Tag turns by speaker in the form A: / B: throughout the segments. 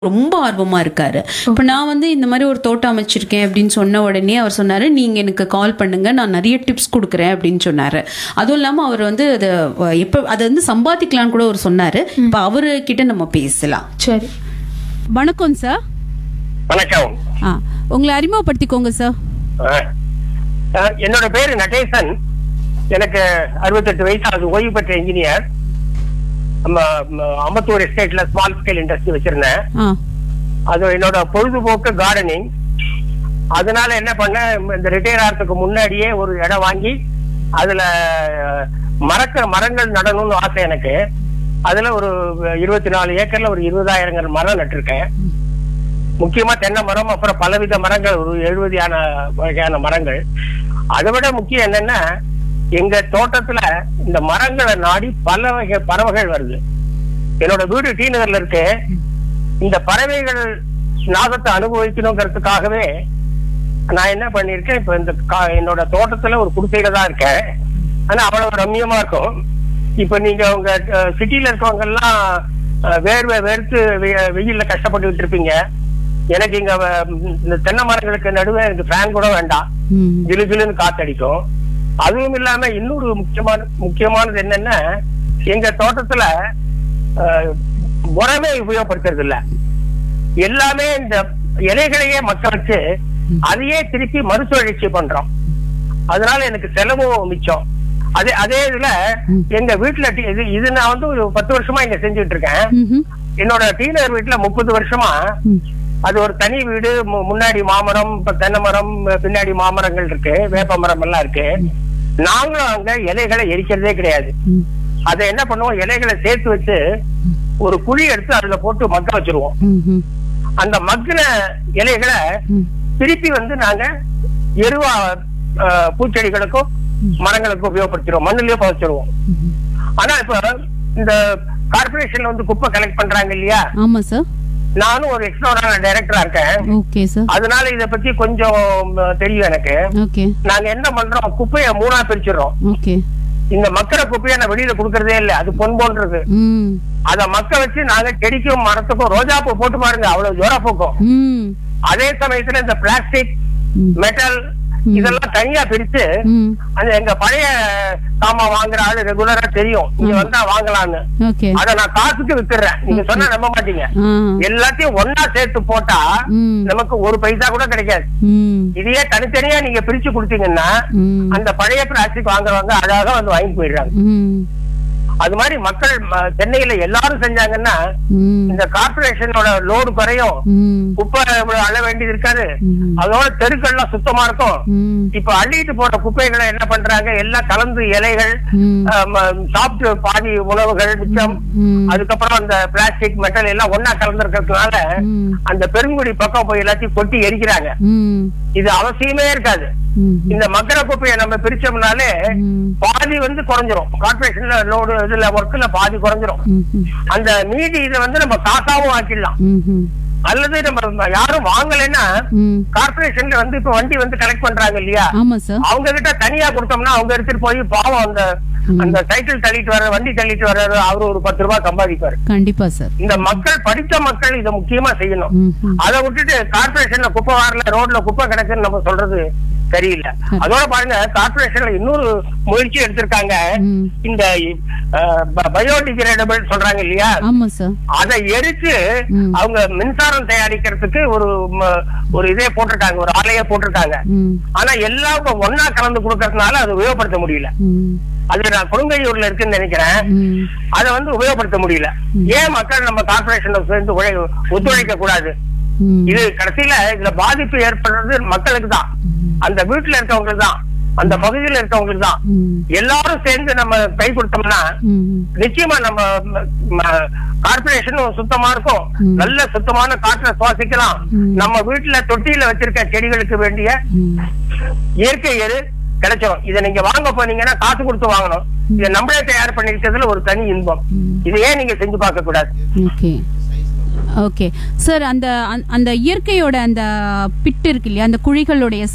A: ரொம்ப ஆர்வமா இருக்காரு இப்ப நான் வந்து இந்த மாதிரி ஒரு தோட்டம் அமைச்சிருக்கேன் அப்படின்னு சொன்ன உடனே அவர் சொன்னாரு நீங்க எனக்கு கால் பண்ணுங்க நான் நிறைய டிப்ஸ் கொடுக்குறேன் அப்படின்னு சொன்னாரு அதுவும் இல்லாம அவர் வந்து அதை எப்ப அதை வந்து சம்பாதிக்கலாம்னு கூட அவர் சொன்னாரு இப்ப அவரு கிட்ட நம்ம பேசலாம்
B: சரி
C: வணக்கம் சார்
D: வணக்கம்
C: ஆ உங்களை அறிமுகப்படுத்திக்கோங்க சார்
D: அஹ், அஹ், என்னோட பேரு நடேசன் எனக்கு அறுபத்தெட்டு வயசு ஆகுது ஓய்வு பெற்ற இன்ஜினியர் நம்ம ம, அம்பத்தூர் எஸ்டேட்ல ஸ்மால் ஸ்கேல் இண்டஸ்ட்ரி வச்சிருந்தேன்
C: ஆ
D: அது என்னோட பொழுதுபோக்கு கார்டனிங் அதனால என்ன பண்ணேன் இந்த ரிட்டையர் ஆகிறதுக்கு முன்னாடியே ஒரு இடம் வாங்கி அதுல அஹ், மரக்க மரங்கள் நடணும்னு ஆசை எனக்கு அதுல ஒரு இருபத்தி நாலு ஏக்கர்ல ஒரு இருபதாயிரங்கள் மரம் நட்டிருக்கேன் முக்கியமா தென்னை மரம் அப்புறம் பலவித மரங்கள் ஒரு எழுபதியான வகையான மரங்கள் அதை விட முக்கியம் என்னன்னா எங்க தோட்டத்துல இந்த மரங்களை நாடி பல வகை பறவைகள் வருது என்னோட வீடு டி நகர்ல இருக்கு இந்த பறவைகள் நாகத்தை அனுபவிக்கணுங்கிறதுக்காகவே நான் என்ன பண்ணிருக்கேன் இப்ப இந்த கா- என்னோட தோட்டத்துல ஒரு குடிசையில தான் இருக்கேன் ஆனா அவ்வளவு ரம்மியமா இருக்கும் இப்ப நீங்க உங்க சிட்டில இருக்கவங்க எல்லாம் அஹ், வேர்வை வேர்த்து வெ- வெயில்ல கஷ்டப்பட்டுக்கிட்டு இருப்பீங்க எனக்கு இங்க வ- இந்த தென்னை மரங்களுக்கு நடுவே எனக்கு ஃபேன் கூட வேண்டாம்
C: ம்
D: ஜிலு ஜிலுன்னு காத்தடிக்கும் அதுவும் இல்லாம இன்னொரு முக்கியமான முக்கியமானது என்னன்னா எங்க தோட்டத்துல அஹ், உரமே உபயோகப்படுத்துறது இல்ல எல்லாமே இந்த இலைகளையே மக்க வச்சு அதையே திருப்பி மறுசுழற்சி பண்றோம் அதனால எனக்கு செலவும் மிச்சம் அதே அதே இதுல எங்க வீட்டுல டி- இது இது நான் வந்து ஒரு பத்து வருஷமா இங்க செஞ்சுட்டு இருக்கேன்
C: ம்ஹும்.
D: என்னோட டீனர் வீட்டுல முப்பது வருஷமா
C: ம்.
D: அது ஒரு தனி வீடு மு- முன்னாடி மாமரம் இப்ப தென்னை மரம் பின்னாடி மாமரங்கள் இருக்கு வேப்ப மரம் எல்லாம் இருக்கு நாங்களும் அங்க இலைகளை எரிக்கிறதே கிடையாது
C: ம்.
D: அதை என்ன பண்ணுவோம் இலைகளை சேர்த்து வச்சு ஒரு குழி எடுத்து அதுல போட்டு மக்க வச்சிருவோம்
C: ம்ஹும்.
D: அந்த மக்கின இலைகளை
C: ம்.
D: திருப்பி வந்து நாங்க எருவா அஹ், பூச்செடிகளுக்கும் மரங்களுக்கும் உபயோகப்படுத்திடுவோம் மண்ணுலயே புதைச்சிருவோம்
C: ம்ஹும்.
D: ஆனா இப்ப இந்த கார்பரேஷன்ல வந்து குப்பை கலெக்ட் பண்றாங்க இல்லையா
C: ஆமா சார்
D: நானும் ஒரு எக்ஸ்ட்ரா டைரக்டரா இருக்கேன்
C: ஓகே சார்
D: அதனால இத பத்தி கொஞ்சம் அஹ், தெரியும் எனக்கு
C: ஓகே
D: நாங்க என்ன பண்றோம் குப்பைய மூணா பிரிச்சிடுறோம்
C: ஓகே
D: இந்த மக்கற குப்பைய நான் வெளியில கொடுக்கறதே இல்ல அது பொன் போன்றது
C: ம்
D: அத மக்க வச்சு நாங்க செடிக்கும் மரத்துக்கும் ரோஜா பூ போட்டு பாருங்க அவ்வளவு ஜோரா போக்கும்
C: ம்
D: அதே சமயத்துல இந்த பிளாஸ்டிக்
C: ம்.
D: மெட்டல் இதெல்லாம் தனியா பிரிச்சு
C: ம்
D: அந்த எங்க பழைய சாமான் வாங்குற ஆளு ரெகுலரா தெரியும் இங்க வந்தா வாங்கலாம்னு
C: ஓகே
D: அத நான் காசுக்கு வித்துறேன் நீங்க சொன்னா நம்ப மாட்டீங்க
C: ஆ
D: எல்லாத்தையும் ஒன்னா சேர்த்து போட்டா
C: ம்
D: நமக்கு ஒரு பைசா கூட கிடைக்காது
C: ம்
D: இதையே தனித்தனியா நீங்க பிரிச்சு கொடுத்தீங்கன்னா
C: ம்
D: அந்த பழைய பிளாஸ்டிக் வாங்குறவங்க அழகா வந்து வாங்கி போயிடுறாங்க
C: ம்
D: அது மாதிரி மக்கள் ம- சென்னையில எல்லாரும் செஞ்சாங்கன்னா
C: ம்
D: இந்த கார்பரேஷனோட லோடு குறையும்
C: ம்
D: குப்பை இவ்வளவு அள்ள வேண்டியது இருக்காது
C: ம்.
D: அதோட தெருக்கள்லாம் சுத்தமா இருக்கும்
C: ம்
D: இப்ப அள்ளிட்டு போற குப்பைகளை என்ன பண்றாங்க எல்லாம் கலந்து இலைகள்
C: ம்
D: ஆம், சாப்பிட்டு பாதி உணவுகள் மிச்சம்
C: ம்.
D: அதுக்கப்புறம் அந்த பிளாஸ்டிக் மெட்டல் எல்லாம் ஒன்னா கலந்துருக்கிறதுனால
C: ம்.
D: அந்த பெருங்குடி பக்கம் போய் எல்லாத்தையும் கொட்டி எரிக்கிறாங்க
C: ம்
D: இது அவசியமே இருக்காது
C: ம்
D: இந்த மக்கர குப்பையை நம்ம பிரிச்சோம்னாலே
C: ம்
D: பாதி வந்து குறைஞ்சிரும் கார்பரேஷன்ல லோடு இதுல ஒர்க்ல பாதி குறைஞ்சிரும்
C: ம்ஹும்.
D: அந்த மீதி இதை வந்து நம்ம காசாவும் ஆக்கிடலாம்
C: ம்ஹும்.
D: அல்லது நம்ம யாரும் வாங்கலைன்னா
C: ம்
D: கார்பரேஷன்ல வந்து இப்ப வண்டி வந்து கலெக்ட் பண்றாங்க இல்லையா
C: ஆமா சார்
D: அவங்க கிட்ட தனியா கொடுத்தோம்னா அவங்க எடுத்துட்டு போய் பாவம் அந்த அந்த சைக்கிள் தள்ளிட்டு வர வண்டி தள்ளிட்டு வர்றாரு அவரு ஒரு பத்து ரூபாய் சம்பாதிப்பாரு
C: கண்டிப்பா சார்
D: இந்த மக்கள் படித்த மக்கள் இதை முக்கியமா செய்யணும்
C: ம்ஹும்.
D: அதை விட்டுட்டு கார்பரேஷன்ல குப்பை வரல ரோட்ல குப்பை கிடக்குன்னு நம்ம சொல்றது சரியில்லை அதோட பாருங்க கார்பரேஷன்ல இன்னொரு முயற்சி எடுத்திருக்காங்க
C: ம்.
D: இந்த பயோடிகிரேடபிள் சொல்றாங்க இல்லையா
C: ஆமா சார்
D: அதை எரிச்சு
C: ம்.
D: அவங்க மின்சாரம் தயாரிக்கிறதுக்கு ஒரு ம- ஒரு இதே போட்டிருக்காங்க ஒரு ஆலையே போட்டிருக்காங்க
C: ம்
D: ஆனா எல்லாம் இப்ப ஒன்னா கலந்து கொடுக்கறதுனால அதை உபயோகப்படுத்த முடியல
C: ம்
D: அது நான் கொடுங்கையூர்ல இருக்குன்னு நினைக்கிறேன்
C: ம்
D: அதை வந்து உபயோகப்படுத்த முடியல ஏன் மக்கள் நம்ம கார்பரேஷன்ல சேர்ந்து உழை- ஒத்துழைக்க கூடாது
C: ம்
D: இது கடைசியில இதுல பாதிப்பு ஏற்படுறது மக்களுக்கு தான் அந்த வீட்டுல இருக்கவங்களுக்கு தான் அந்த பகுதியில இருக்கவங்களுக்கு தான்
C: ம்
D: எல்லாரும் சேர்ந்து நம்ம கை கொடுத்தோம்னா
C: ம்
D: நிச்சயமா நம்ம கார்பரேஷனும் சுத்தமா இருக்கும் நல்ல சுத்தமான காற்றை சுவாசிக்கலாம் நம்ம வீட்டுல தொட்டியில வச்சிருக்க செடிகளுக்கு வேண்டிய
C: ம்
D: இயற்கை எரு கிடைச்சிடும் இதை நீங்க வாங்க போனீங்கன்னா காசு கொடுத்து வாங்கணும் இதை நம்மளே தயார் பண்ணிக்கிட்டதுல ஒரு தனி இன்பம் இதை ஏன் நீங்க செஞ்சு பார்க்க கூடாது
C: ஓகே ஓகே சார் அந்த அந்த- அந்த இயற்கையோட அந்த பிட் இருக்கு இல்லையா அந்த குழிகளுடைய ச-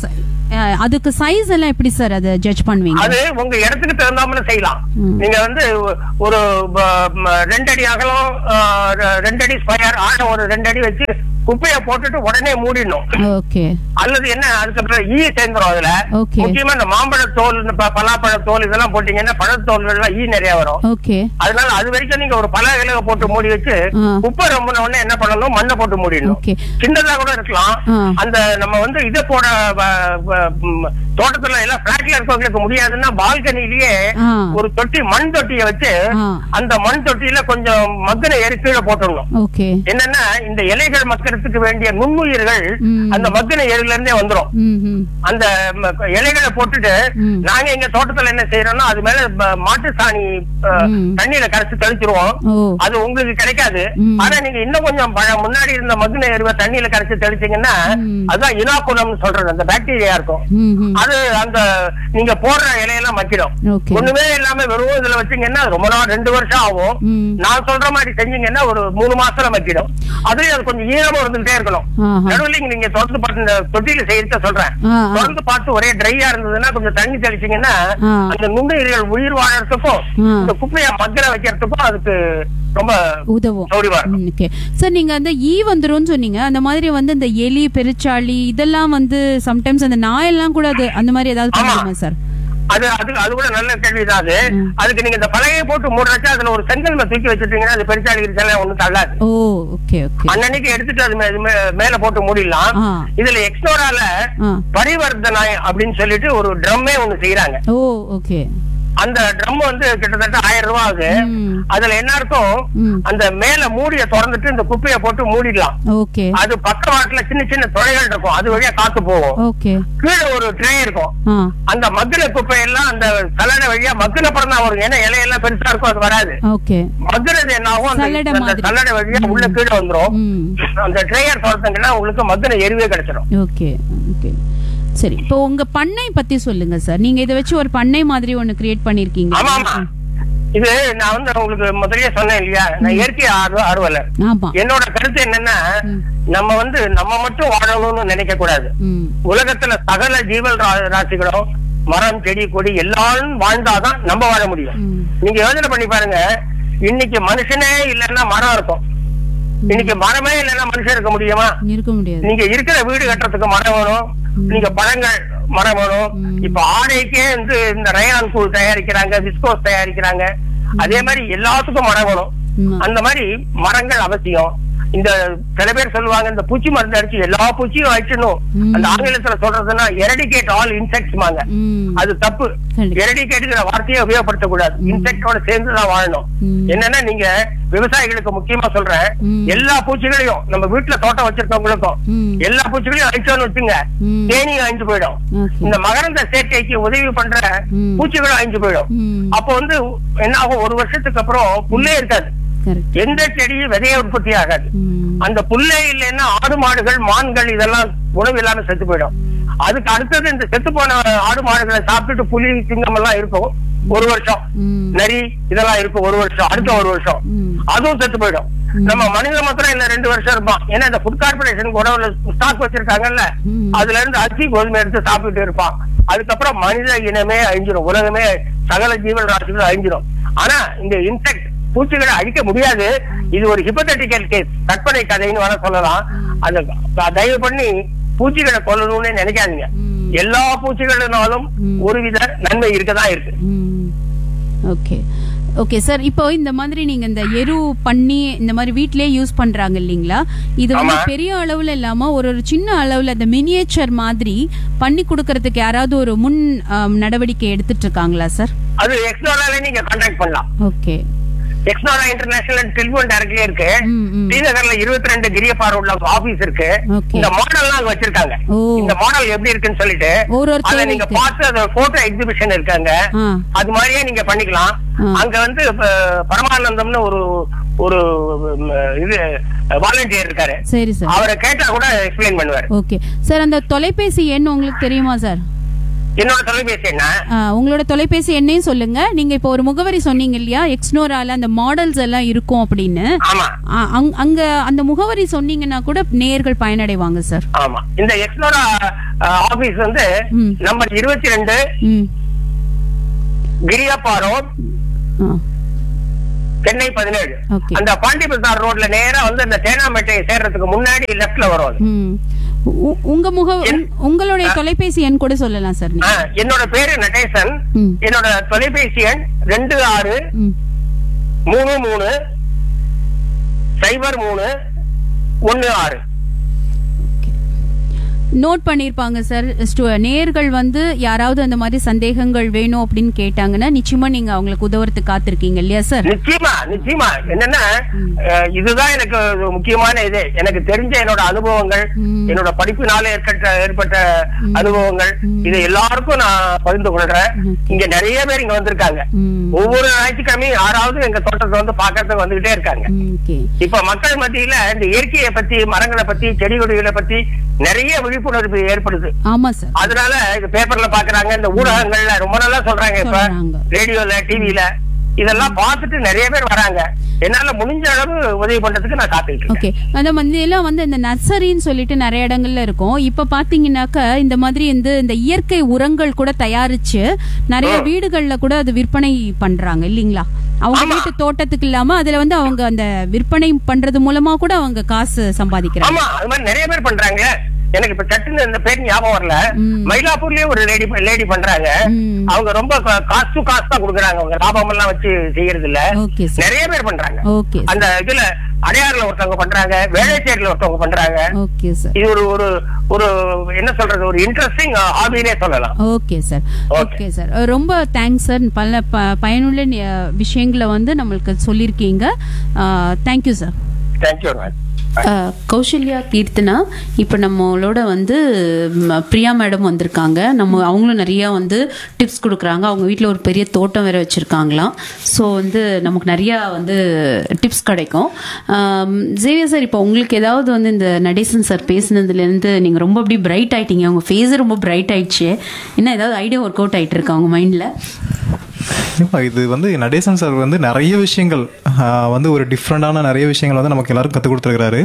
C: அஹ், அதுக்கு சைஸ் எல்லாம் எப்படி சார் அதை ஜட்ஜ் பண்ணுவீங்க
D: அது உங்க இடத்துக்கு தகுந்தாமல செய்யலாம்
C: ம்.
D: நீங்க வந்து ஒரு ப- ம- ரெண்டு அடி அகலம் ஆ, ரெ- ரெண்டு அடி ஸ்கொயர் ஆழம் ஒரு ரெண்டு அடி வச்சு குப்பையை போட்டுட்டு உடனே மூடிடணும்
C: ஓகே
D: அல்லது என்ன அதுக்கப்புறம் ஈ சேர்ந்துரும் அதுல
C: Okay.
D: முக்கியமா இந்த மாம்பழ தோல் இந்த ப- பலாப்பழ தோல் இதெல்லாம் போட்டீங்கன்னா பழத்தோல்கள்லாம் ஈ நிறைய வரும்
C: ஓகே
D: அதனால அது வரைக்கும் நீங்க ஒரு பல இலக போட்டு மூடி வச்சு
C: ஆ.
D: குப்பை ரொம்ப உடனே என்ன பண்ணணும் மண்ணை போட்டு மூடிடணும்
C: Okay.
D: சின்னதா கூட இருக்கலாம்
C: ஆ.
D: அந்த நம்ம வந்து இதை போட வ- வ- ம், தோட்டத்துல எல்லாம் பிளாட்ல இருக்கவங்களுக்கு முடியாதுன்னா பால்கனிலேயே
C: ஆ.
D: ஒரு தொட்டி மண் தொட்டியை வச்சு
C: ஆ.
D: அந்த மண் தொட்டியில கொஞ்சம் மக்கின எரி கீழே போட்டுடணும்
C: ஓகே
D: என்னன்னா இந்த இலைகள் மக்கறதுக்கு வேண்டிய நுண்ணுயிர்கள்
C: ம்.
D: அந்த மக்கின எரில இருந்தே வந்துரும்
C: ம் ம்
D: அந்த ம- இலைகளை போட்டுட்டு
C: ம்.
D: நாங்க எங்க தோட்டத்துல என்ன செய்யறோம்னா அது மேல ம- மாட்டு சாணி அஹ்,
C: ம்.
D: தண்ணியில கரைச்சு தெளிச்சிருவோம்
C: ஓ
D: அது உங்களுக்கு கிடைக்காது
C: ம்.
D: ஆனா நீங்க இன்னும் கொஞ்சம் பழ- முன்னாடி இருந்த மகுன எருவை தண்ணியில கரைச்சு தெளிச்சீங்கன்னா
C: ம்.
D: அதுதான் இனாகுலம்னு சொல்றது அந்த பாக்டீரியா இருக்கும்
C: ம் ம்
D: அது அந்த நீங்க போடுற இலையெல்லாம் மக்கிடும்
C: ஓகே
D: ஒண்ணுமே இல்லாம வெறும் இதுல வச்சீங்கன்னா ரொம்ப நாள் ரெண்டு வருஷம் ஆகும்
C: ம்
D: நான் சொல்ற மாதிரி செஞ்சீங்கன்னா ஒரு மூணு மாசத்துல மக்கிடும் அதுலயும் அது கொஞ்சம் ஈரமா இருந்துகிட்டே இருக்கணும்
C: ஆஹா.
D: நடுவில் நீங்க தொடர்ந்து பார்த்து இந்த தொட்டியில செய்யறத சொல்றேன்
C: ஆ, ஆ.
D: தொடர்ந்து பார்த்து ஒரே ட்ரையா இருந்ததுன்னா கொஞ்சம் தண்ணி தெளிச்சீங்கன்னா
C: ஆ.
D: அந்த நுண்ணுயிர்கள் உயிர் வாழறதுக்கும்
C: ஆ.
D: இந்த குப்பையை மக்கிர வைக்கிறதுக்கும் அதுக்கு ரொம்ப
C: உதவும்
D: சௌரியமா இருக்கும்
C: ஓகே சார் நீங்க அந்த ஈ வந்துரும்னு சொன்னீங்க அந்த மாதிரி வந்து இந்த எலி பெருச்சாளி இதெல்லாம் வந்து சம்டைம்ஸ் அந்த நாயெல்லாம் கூட அது அந்த மாதிரி ஏதாவது
D: ஆமா.
C: பண்ணுமா சார்
D: அது அது அது கூட நல்ல கேள்விதான் அது
C: ம்.
D: அதுக்கு நீங்க இந்த பலகையை போட்டு மூடுறச்சா அதுல ஒரு செங்கல் மேல தூக்கி வச்சுட்டீங்கன்னா அது பெருசாடி கிரிச்சால ஒண்ணும் தள்ளாது
C: ஓ ஓகே ஓகே
D: அன்னன்னைக்கு எடுத்துட்டு அது மே- அது மே- மேல போட்டு மூடிடலாம்
C: ஆ.
D: இதுல எக்ஸ்னோரால
C: ஆ
D: பரிவர்த்தனாய் அப்படின்னு சொல்லிட்டு ஒரு ட்ரம்மே ஒண்ணு செய்யறாங்க
C: ஓ ஓகே
D: அந்த ட்ரம் வந்து கிட்டத்தட்ட ஆயிரம் ரூபாய் ஆகுது
C: ம்.
D: அதுல என்ன இருக்கும்
C: ம்.
D: அந்த மேல மூடிய திறந்துட்டு இந்த குப்பையை போட்டு மூடிடலாம்
C: ஓகே
D: அது பக்கவாட்டுல சின்ன சின்ன துளைகள் இருக்கும் அது வழியா காத்து போகும்
C: ஓகே
D: கீழே ஒரு ட்ரே இருக்கும்
C: ஆ
D: அந்த மக்குன குப்பையெல்லாம் அந்த சலடை வழியா மக்குன அப்புறம் தான் வரும் ஏன்னா இலையெல்லாம் பெருசா இருக்கும் அது வராது
C: ஓகே
D: மக்குறது என்ன ஆகும் அந்த-
C: சல்லடை
D: அந்த
C: மாதிரி.
D: சல்லடை வழியா உள்ள கீழே வந்துரும்
C: ம்
D: அந்த ட்ரேயர் திறந்தீங்கன்னா உங்களுக்கு மக்குன எருவே கிடைச்சிடும்
C: ஓகே ஓகே சரி இப்போ உங்க பண்ணை பத்தி சொல்லுங்க சார் நீங்க இதை வச்சு ஒரு பண்ணை மாதிரி ஒன்னு கிரியேட் பண்ணிருக்கீங்க
D: ஆமா ஆமா இது நான் வந்து உங்களுக்கு முதல்லயே சொன்னேன் இல்லையா நான் இயற்கை ஆர்வ ஆர்வலர்
C: ஆமா
D: என்னோட கருத்து என்னன்னா
C: ம்.
D: நம்ம வந்து நம்ம மட்டும் வாழணும்னு நினைக்க கூடாது
C: ம்
D: உலகத்துல சகல ஜீவல் ரா- ராசிகளும் மரம் செடி கொடி எல்லாரும் வாழ்ந்தாதான் நம்ம வாழ முடியும்
C: ம்.
D: நீங்க யோசனை பண்ணி பாருங்க இன்னைக்கு மனுஷனே இல்லைன்னா மரம் இருக்கும் இன்னைக்கு மரமே இல்லைன்னா மனுஷன் இருக்க முடியுமா
C: இருக்க முடியாது
D: நீங்க இருக்கிற வீடு கட்டுறதுக்கு மரம் வேணும் நீங்க பழங்கள் மரம் வேணும்
C: ம்.
D: இப்ப ஆடைக்கே வந்து இந்த ரயான் கூழ் தயாரிக்கிறாங்க விஸ்கோஸ் தயாரிக்கிறாங்க அதே மாதிரி எல்லாத்துக்கும் மரம் வேணும்
C: ம்.
D: அந்த மாதிரி மரங்கள் அவசியம் இந்த சில பேர் சொல்லுவாங்க இந்த பூச்சி மருந்து அடிச்சு எல்லா பூச்சியும் அழிச்சணும்
C: ம்.
D: அந்த ஆங்கிலத்துல சொல்றதுன்னா எரடிகேட் ஆல் இன்செக்ட்ஸ் மாங்க
C: ம்
D: அது தப்பு
C: கண்டிப்பா.
D: எரடிகேட்டுங்கிற வார்த்தையை உபயோகப்படுத்தக்கூடாது இன்செக்டோட சேர்ந்து தான் வாழணும்
C: ம்.
D: என்னன்னா நீங்க விவசாயிகளுக்கு முக்கியமா சொல்றேன்
C: ம்.
D: எல்லா பூச்சிகளையும் நம்ம வீட்டுல தோட்டம் வச்சிருக்கவங்களுக்கும்
C: ம்.
D: எல்லா பூச்சிகளையும் அழிச்சோன்னு வச்சுங்க
C: ம்.
D: தேனியும் அழிஞ்சு போயிடும்
C: ஓகே
D: இந்த மகரந்த சேர்க்கைக்கு உதவி பண்ற
C: ம்.
D: பூச்சிகளும் அழிஞ்சு போயிடும்
C: ம்
D: அப்போ வந்து என்ன ஆகும் ஒரு வருஷத்துக்கு அப்புறம் புல்லே இருக்காது
C: கரெக்ட்
D: எந்த செடியும் விதைய உற்பத்தி ஆகாது
C: ம்
D: அந்த புல்லே இல்லைன்னா ஆடு மாடுகள் மான்கள் இதெல்லாம் உணவு இல்லாம செத்து போயிடும் அதுக்கு அடுத்தது இந்த செத்து போன ஆடு மாடுகளை சாப்பிட்டுட்டு புலி சிங்கம் எல்லாம் இருக்கும் ஒரு வருஷம்
C: ம்
D: நரி இதெல்லாம் இருக்கும் ஒரு வருஷம் அடுத்த ஒரு வருஷம்
C: ம்.
D: அதுவும் செத்து போயிடும் நம்ம மனித மாத்திரம் இல்ல ரெண்டு வருஷம் இருப்பான் ஏன்னா இந்த ஃபுட் கார்பரேஷன் உணவுல ஸ்டாக் வச்சிருக்காங்கல்ல
C: ம்.
D: அதுல இருந்து அரிசி கோதுமை எடுத்து சாப்பிட்டு இருப்பான் அதுக்கப்புறம் மனித இனமே அழிஞ்சிரும் உலகமே சகல ஜீவன் ராசிகளும் அழிஞ்சிரும் ஆனா இந்த இன்செக்ட் பூச்சிகளை அழிக்க முடியாது இது ஒரு ஹிப்பத்தட்டிக்கல் கேஸ் கற்பனை கதைன்னு வர சொல்லலாம் அந்த தயவு பண்ணி பூச்சிகளை கொல்லணும்னு நினைக்காதீங்க
C: ம்.
D: எல்லா பூச்சிகளினாலும்
C: ம்.
D: ஒருவித நன்மை இருக்கதான் இருக்கு
C: ம் ஓகே ஓகே சார் இப்போ இந்த மாதிரி நீங்க இந்த எரு பண்ணி இந்த மாதிரி வீட்லயே யூஸ் பண்றாங்க இல்லீங்களா இது வந்து
D: ஆமா.
C: பெரிய அளவுல இல்லாம ஒரு ஒரு சின்ன அளவுல இந்த மினியேச்சர் மாதிரி பண்ணி கொடுக்கறதுக்கு யாராவது ஒரு முன் ஆம், நடவடிக்கை எடுத்துட்டு இருக்காங்களா சார்
D: அது எக்ஸ்னோரால நீங்க கான்டாக்ட் பண்ணலாம்
C: ஓகே
D: எக்ஸ்னோரா இன்டர்நேஷனல் டெலிபோன் டைரக்ட்லயே இருக்கு
C: ம், ம்.
D: ஸ்ரீநகர்ல இருபத்தி ரெண்டு கிரியப்பா ரோட்ல ஆபீஸ் இருக்கு
C: Okay.
D: இந்த மாடல்லாம் அங்க வச்சிருக்காங்க
C: ஓ.
D: இந்த மாடல் எப்படி இருக்குன்னு சொல்லிட்டு
C: ஒரு ஒரு
D: அத நீங்க
C: தேவைக்கு.
D: பார்த்து அந்த போட்டோ எக்ஸிபிஷன் இருக்காங்க
C: ஆ
D: அது மாதிரியே நீங்க பண்ணிக்கலாம்
C: ஆ.
D: அங்க வந்து இப்ப பரமானந்தம்னு ஒரு ஒரு ம், இது வாலண்டியர் இருக்காரு
C: சரி சார்
D: அவரை கேட்டா கூட எக்ஸ்பிளைன் பண்ணுவாரு
C: ஓகே சார் அந்த தொலைபேசி எண் உங்களுக்கு தெரியுமா சார்
D: என்னோட தொலைபேசி என்ன
C: ஆ, உங்களோட தொலைபேசி எண்ணையும் சொல்லுங்க நீங்க இப்போ ஒரு முகவரி சொன்னீங்க இல்லையா எக்ஸ்னோரால அந்த மாடல்ஸ் எல்லாம் இருக்கும் அப்படின்னு
D: ஆமா
C: ஆ, அங்- அங்க அந்த முகவரி சொன்னீங்கன்னா கூட நேயர்கள் பயனடைவாங்க சார்
D: ஆமா இந்த எக்ஸ்னோரா ஆபீஸ் வந்து
C: ம்.
D: நம்பர் இருபத்தி ரெண்டு
C: ம்
D: கிரியப்பா ரோட்
C: ஆ
D: சென்னை பதினேழு
C: Okay.
D: அந்த பாண்டி பசார் ரோட்ல நேரா வந்து அந்த தேனாம்பேட்டை சேர்றதுக்கு முன்னாடி லெப்ட்ல வரும் அது.
C: ம் உ- உங்க முக உங்- உங்களுடைய தொலைபேசி எண் கூட சொல்லலாம் சார்
D: ஆ,
C: நீங்க
D: என்னோட பேரு நடேசன்
C: ம்.
D: என்னோட தொலைபேசி எண் ரெண்டு ஆறு
C: ம்
D: மூணு மூணு சைபர் மூணு ஒன்னு ஆறு
C: நோட் பண்ணிருப்பாங்க சார் ஸ்டு- நேயர்கள் வந்து யாராவது அந்த மாதிரி சந்தேகங்கள் வேணும் அப்படின்னு கேட்டாங்கன்னா நிச்சயமா நீங்க அவங்களுக்கு உதவுறதுக்கு காத்திருக்கீங்க இல்லையா சார்
D: நிச்சயமா நிச்சயமா என்னன்னா அஹ், இதுதான் எனக்கு ஒரு முக்கியமான இது எனக்கு தெரிஞ்ச என்னோட அனுபவங்கள்
C: ம்.
D: என்னோட படிப்பினால ஏற்பட்ட ஏற்பட்ட அனுபவங்கள் இது எல்லாருக்கும் நான் பகிர்ந்து கொள்றேன் இங்க நிறைய பேர் இங்க வந்திருக்காங்க
C: ம்
D: ஒவ்வொரு ஞாயிற்றுக்கிழமையும் யாராவது எங்க தோட்டத்தை வந்து பாக்குறதுக்கு வந்துகிட்டே இருக்காங்க
C: ஓகே
D: இப்ப மக்கள் மத்தியில இந்த இயற்கையை பத்தி மரங்களை பத்தி செடி கொடிகளை பத்தி நிறைய விழிப்புணர்வு ஏற்படுது
C: ஆமா சார்
D: அதனால இது பேப்பர்ல பாக்குறாங்க இந்த ஊடகங்கள்ல ரொம்ப நல்லா சொல்றாங்க இப்ப
C: சொல்றாங்க.
D: ரேடியோல டிவில இதெல்லாம் பார்த்துட்டு நிறைய பேர் வராங்க என்னால முடிஞ்ச அளவு உதவி பண்றதுக்கு நான் காத்துக்கிட்டு இருக்கேன்
C: ஓகே அந்த வந்து எல்லாம் வந்து இந்த நர்சரின்னு சொல்லிட்டு நிறைய இடங்கள்ல இருக்கும் இப்ப பாத்தீங்கன்னாக்க இந்த மாதிரி இந்த இந்த இயற்கை உரங்கள் கூட தயாரிச்சு நிறைய வீடுகள்ல கூட அது விற்பனை பண்றாங்க இல்லீங்களா அவங்க வீட்டு தோட்டத்துக்கு இல்லாம அதுல வந்து அவங்க அந்த விற்பனை பண்றது மூலமா கூட அவங்க காசு சம்பாதிக்கிறாங்க
D: ஆமா அது மாதிரி நிறைய பேர் பண்றாங்க எனக்கு இப்ப சட்டுன்னு இந்த பேர் ஞாபகம் வரல
C: ம்.
D: மயிலாப்பூர்லயே ஒரு லேடி லேடி பண்றாங்க
C: ம்.
D: அவங்க ரொம்ப கா- காசு டு காசு தான் கொடுக்குறாங்க அவங்க லாபம் எல்லாம் வச்சு செய்யறது இல்ல
C: ஓகே சார்
D: நிறைய பேர் பண்றாங்க
C: ஓகே சார்
D: அந்த இதுல அடையாறுல ஒருத்தவங்க பண்றாங்க வேலைச்சேரியில ஒருத்தவங்க பண்றாங்க
C: ஓகே சார்
D: இது ஒரு ஒரு ஒரு என்ன சொல்றது ஒரு இன்ட்ரெஸ்டிங் ஹாபினே சொல்லலாம்
C: okay sir
D: Okay.
C: Okay sir ரொம்ப தேங்க்ஸ் சார் பல ப- பயனுள்ள நி- விஷயங்களை வந்து நம்மளுக்கு சொல்லியிருக்கீங்க தேங்க்யூ சார்
D: தேங்க்யூ
A: அஹ், கௌசல்யா கீர்த்தனா இப்போ நம்மளோட வந்து ம், பிரியா மேடம் வந்திருக்காங்க நம்ம அவங்களும் நிறைய வந்து டிப்ஸ் கொடுக்குறாங்க அவங்க வீட்டில் ஒரு பெரிய தோட்டம் வேற வச்சுருக்காங்களாம் ஸோ வந்து நமக்கு நிறையா வந்து டிப்ஸ் கிடைக்கும் ஜேவியா சார் இப்போ உங்களுக்கு ஏதாவது வந்து இந்த நடேசன் சார் பேசுனதுலேருந்து நீங்கள் ரொம்ப அப்படி பிரைட் ஆயிட்டீங்க உங்கள் ஃபேஸே ரொம்ப பிரைட் ஆயிடுச்சு என்ன ஏதாவது ஐடியா ஒர்க் அவுட் ஆயிட்டு இருக்கா உங்கள் மைண்டில்
B: கண்டிப்பா இது வந்து நடேசன் சார் வந்து நிறைய விஷயங்கள் ஆஹ், வந்து ஒரு டிஃப்ரெண்டான நிறைய விஷயங்கள் வந்து நமக்கு எல்லாரும் கற்றுக் கொடுத்துருக்காரு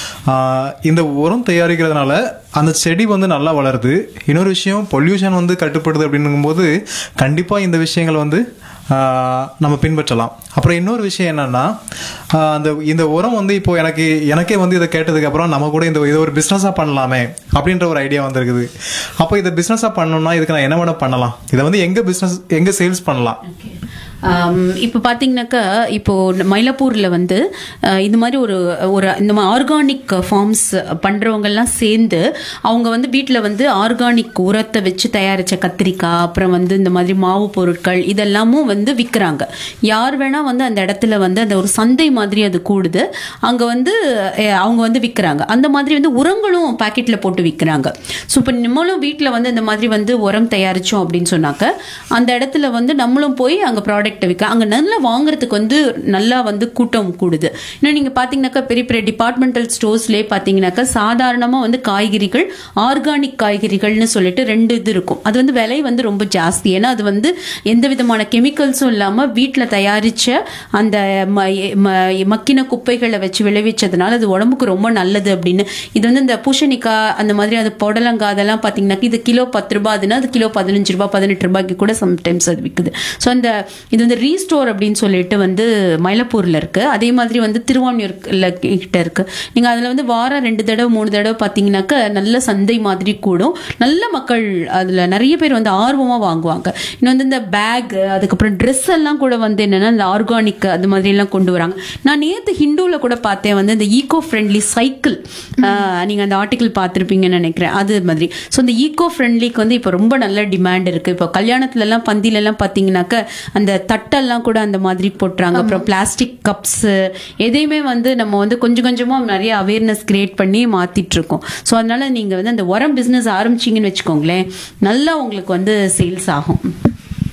B: இந்த உரம் தயாரிக்கிறதுனால அந்த செடி வந்து நல்லா வளருது இன்னொரு விஷயம் பொல்யூஷன் வந்து கட்டுப்படுது அப்படிங்கும்போது கண்டிப்பாக இந்த விஷயங்கள் வந்து ஆஹ், நம்ம பின்பற்றலாம் அப்புறம் இன்னொரு விஷயம் என்னன்னா ஆஹ், அந்த இந்த உரம் வந்து இப்போ எனக்கு எனக்கே வந்து இதை கேட்டதுக்கு அப்புறம் நம்ம கூட இந்த இதை ஒரு பிஸ்னஸாக பண்ணலாமே அப்படின்ற ஒரு ஐடியா வந்திருக்குது அப்போ இதை பிஸ்னஸாக பண்ணணும்னா இதுக்கு நான் என்ன வேணா பண்ணலாம் இதை வந்து எங்கே பிஸ்னஸ் எங்கே சேல்ஸ் பண்ணலாம்
A: ஆம், இப்போ பார்த்தீங்கன்னாக்கா இப்போ மயிலாப்பூரில் வந்து அஹ், இந்த மாதிரி ஒரு ஒரு இந்த மாதிரி ஆர்கானிக் ஃபார்ம்ஸ் பண்ணுறவங்கெல்லாம் சேர்ந்து அவங்க வந்து வீட்டில் வந்து ஆர்கானிக் உரத்தை வச்சு தயாரித்த கத்திரிக்காய் அப்புறம் வந்து இந்த மாதிரி மாவு பொருட்கள் இதெல்லாமும் வந்து விற்கிறாங்க யார் வேணால் வந்து அந்த இடத்துல வந்து அந்த ஒரு சந்தை மாதிரி அது கூடுது அங்கே வந்து அஹ், அவங்க வந்து விற்கிறாங்க அந்த மாதிரி வந்து உரங்களும் பாக்கெட்டில் போட்டு விற்கிறாங்க ஸோ இப்போ நம்மளும் வீட்டில் வந்து இந்த மாதிரி வந்து உரம் தயாரித்தோம் அப்படின்னு சொன்னாக்க அந்த இடத்துல வந்து நம்மளும் போய் அங்கே ப்ராடக்ட்டை விற்க அங்கே நல்லா வாங்குறதுக்கு வந்து நல்லா வந்து கூட்டம் கூடுது இன்னும் நீங்கள் பார்த்தீங்கன்னாக்கா பெரிய பெரிய டிபார்ட்மெண்டல் ஸ்டோர்ஸ்லேயே பார்த்தீங்கன்னாக்கா சாதாரணமாக வந்து காய்கறிகள் ஆர்கானிக் காய்கறிகள்னு சொல்லிட்டு ரெண்டு இது இருக்கும் அது வந்து விலை வந்து ரொம்ப ஜாஸ்தி ஏன்னா அது வந்து எந்த விதமான கெமிக்கல்ஸும் இல்லாமல் வீட்டில் தயாரித்த அந்த ம- ம- மக்கின குப்பைகளை வச்சு விளைவிச்சதுனால அது உடம்புக்கு ரொம்ப நல்லது அப்படின்னு இது வந்து இந்த பூசணிக்காய் அந்த மாதிரி அது புடலங்காய் அதெல்லாம் பார்த்தீங்கன்னாக்கா இது கிலோ பத்து ரூபாய் அதுனா அது கிலோ பதினஞ்சு ரூபாய் பதினெட்டு ரூபாய்க்கு கூட சம்டைம்ஸ் அது விற்குது ஸோ அந்த இது வந்து ரீஸ்டோர் அப்படின்னு சொல்லிட்டு வந்து மயிலாப்பூரில் இருக்கு அதே மாதிரி வந்து திருவான்மியூர்ல கிட்ட இருக்கு நீங்க அதுல வந்து வாரம் ரெண்டு தடவை மூணு தடவை பார்த்தீங்கன்னாக்கா நல்ல சந்தை மாதிரி கூடும் நல்ல மக்கள் அதுல நிறைய பேர் வந்து ஆர்வமா வாங்குவாங்க இன்னும் வந்து இந்த பேக் அதுக்கப்புறம் ட்ரெஸ் எல்லாம் கூட வந்து என்னன்னா இந்த ஆர்கானிக் அது மாதிரி எல்லாம் கொண்டு வராங்க நான் நேத்து ஹிந்துல கூட பார்த்தேன் வந்து இந்த ஈகோ ஃப்ரெண்ட்லி சைக்கிள் நீங்க அந்த ஆர்டிகிள் பார்த்துருப்பீங்கன்னு நினைக்கிறேன் அது மாதிரி ஸோ இந்த ஈகோ ஃப்ரெண்ட்லிக்கு வந்து இப்போ ரொம்ப நல்ல டிமாண்ட் இருக்கு இப்போ கல்யாணத்துல எல்லாம் பந்தியில எல்லாம் பார்த்தீங்கன்னாக்க அந்த தட்டெல்லாம் கூட அந்த மாதிரி போட்டுறாங்க அப்புறம் பிளாஸ்டிக் கப்ஸ் எதையுமே வந்து நம்ம வந்து கொஞ்சம் கொஞ்சமா நிறைய அவேர்னஸ் கிரியேட் பண்ணி மாத்திட்டு இருக்கோம் ஸோ அதனால நீங்க வந்து அந்த உரம் பிசினஸ் ஆரம்பிச்சீங்கன்னு வச்சுக்கோங்களேன் நல்லா உங்களுக்கு வந்து சேல்ஸ் ஆகும்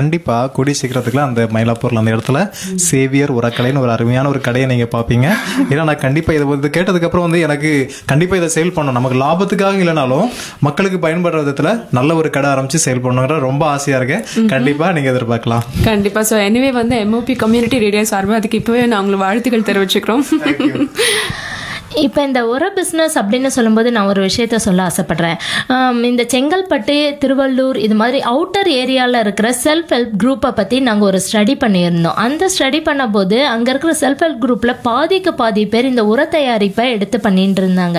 B: கண்டிப்பா கூடிய சீக்கிரத்துக்குள்ள அந்த மயிலாப்பூர்ல அந்த இடத்துல சேவியர் உரக்கலைன்னு ஒரு அருமையான ஒரு கடையை நீங்க பாப்பீங்க ஏன்னா நான் கண்டிப்பா இதை வந்து கேட்டதுக்கு அப்புறம் வந்து எனக்கு கண்டிப்பா இதை சேல் பண்ணணும் நமக்கு லாபத்துக்காக இல்லைனாலும் மக்களுக்கு பயன்படுற விதத்துல நல்ல ஒரு கடை ஆரம்பிச்சு சேல் பண்ணுங்கிற ரொம்ப ஆசையா இருக்கேன் கண்டிப்பா நீங்க எதிர்பார்க்கலாம்
E: கண்டிப்பா ஸோ எனிவே வந்து எம்ஓபி கம்யூனிட்டி ரேடியோ சார்பாக அதுக்கு இப்பவே நான் உங்களுக்கு வாழ்த்துக்கள் தெரிவிச்சுக்கிறோம்
F: இப்போ இந்த உர பிஸ்னஸ் அப்படின்னு சொல்லும்போது நான் ஒரு விஷயத்த சொல்ல ஆசைப்படுறேன் ஆம், இந்த செங்கல்பட்டு திருவள்ளூர் இது மாதிரி அவுட்டர் ஏரியாவில் இருக்கிற செல்ஃப் ஹெல்ப் குரூப்பை பற்றி நாங்கள் ஒரு ஸ்டடி பண்ணியிருந்தோம் அந்த ஸ்டடி பண்ணும்போது அங்கே இருக்கிற செல்ஃப் ஹெல்ப் குரூப்பில் பாதிக்கு பாதி பேர் இந்த உர தயாரிப்பை எடுத்து பண்ணிட்டு இருந்தாங்க